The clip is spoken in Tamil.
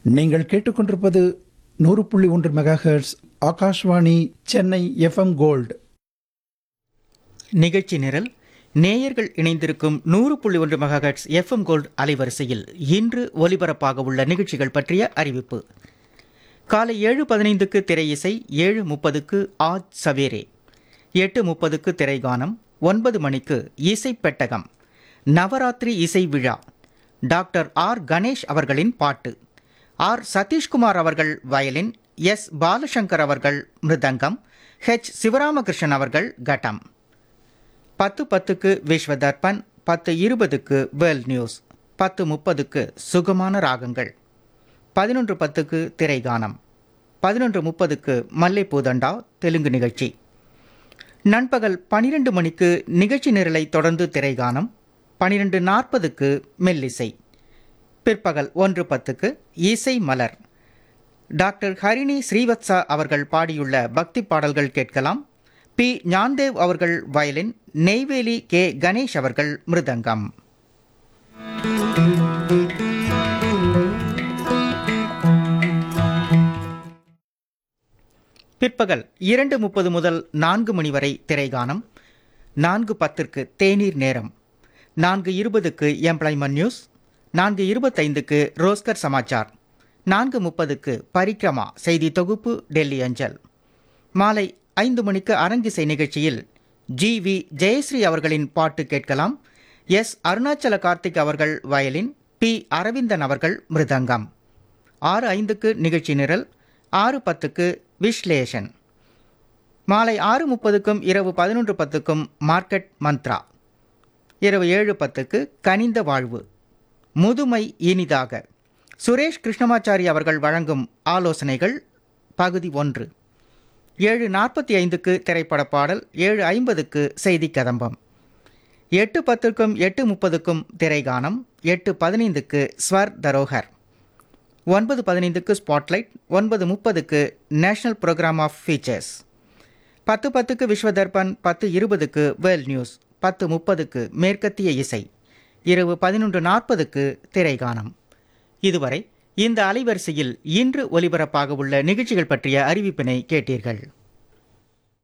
நீங்கள் கேட்டுக்கொண்டிருப்பது நூறு புள்ளி ஒன்று megahertz Akashvani Chennai FM gold நிகழ்ச்சி நிரல் நேயர்கள் இணைந்திருக்கும் நூறு புள்ளி ஒன்று மெகாஹெட்ஸ் எஃப்எம் கோல்ட் அலைவரிசையில் இன்று ஒலிபரப்பாக உள்ள நிகழ்ச்சிகள் பற்றிய அறிவிப்பு காலை ஏழு பதினைந்துக்கு திரை இசை ஏழு முப்பதுக்கு ஆஜ் சவேரே எட்டு முப்பதுக்கு திரைகானம் ஒன்பது மணிக்கு இசை பெட்டகம் நவராத்திரி இசை விழா டாக்டர் ஆர் கணேஷ் அவர்களின் பாட்டு ஆர் சதீஷ்குமார் அவர்கள் வயலின் எஸ் பாலசங்கர் அவர்கள் மிருதங்கம் ஹெச் சிவராமகிருஷ்ணன் அவர்கள் கட்டம் பத்து பத்துக்கு விஸ்வ தர்பன் பத்து இருபதுக்கு வேர்ல்ட் நியூஸ் பத்து முப்பதுக்கு சுகமான ராகங்கள் பதினொன்று பத்துக்கு திரைகானம் பதினொன்று முப்பதுக்கு மல்லைப்பூதண்டா தெலுங்கு நிகழ்ச்சி நண்பகல் பனிரெண்டு மணிக்கு நிகழ்ச்சி நிரலை தொடர்ந்து திரைகானம் பனிரெண்டு நாற்பதுக்கு மெல்லிசை பிற்பகல் ஒன்று பத்துக்கு இசை மலர் டாக்டர் ஹரிணி ஸ்ரீவத்சா அவர்கள் பாடியுள்ள பக்தி பாடல்கள் கேட்கலாம் பி ஞான்தேவ் அவர்கள் வயலின் நெய்வேலி கே கணேஷ் அவர்கள் மிருதங்கம் பிற்பகல் இரண்டு முப்பது முதல் நான்கு மணி வரை திரைகானம் நான்கு பத்திற்கு தேநீர் நேரம் நான்கு இருபதுக்கு எம்ப்ளாய்மெண்ட் நியூஸ் நான்கு இருபத்தைந்துக்கு ரோஸ்கர் சமாச்சார் நான்கு முப்பதுக்கு பரிக்ரமா செய்தி தொகுப்பு டெல்லி அஞ்சல் மாலை ஐந்து மணிக்கு அரங்கிசை நிகழ்ச்சியில் ஜி வி ஜெயஸ்ரீ அவர்களின் பாட்டு கேட்கலாம் எஸ் அருணாச்சல கார்த்திக் அவர்கள் வயலின் பி அரவிந்தன் அவர்கள் மிருதங்கம் ஆறு ஐந்துக்கு நிகழ்ச்சி நிரல் ஆறு பத்துக்கு விஸ்லேஷன் மாலை ஆறு முப்பதுக்கும் இரவு பதினொன்று பத்துக்கும் மார்க்கெட் மந்த்ரா இரவு ஏழு பத்துக்கு கனிந்த வாழ்வு முதுமை இனிதாக சுரேஷ் கிருஷ்ணமாச்சாரி அவர்கள் வழங்கும் ஆலோசனைகள் பகுதி ஒன்று ஏழு நாற்பத்தி ஐந்துக்கு திரைப்பட பாடல் ஏழு ஐம்பதுக்கு செய்தி கதம்பம் எட்டு பத்துக்கும் எட்டு முப்பதுக்கும் திரைகானம் எட்டு பதினைந்துக்கு ஸ்வர் தரோகர் ஒன்பது பதினைந்துக்கு ஸ்பாட்லைட் ஒன்பது முப்பதுக்கு நேஷனல் ப்ரோக்ராம் ஆஃப் ஃபீச்சர்ஸ் பத்து பத்துக்கு விஸ்வ தர்பன் பத்து இருபதுக்கு வேர்ல்ட் நியூஸ் பத்து முப்பதுக்கு மேற்கத்திய இசை இரவு பதினொன்று நாற்பதுக்கு திரைகானம் இதுவரை இந்த அலைவரிசையில் இன்று ஒலிபரப்பாக உள்ள நிகழ்ச்சிகள் பற்றிய அறிவிப்பினை கேட்டீர்கள்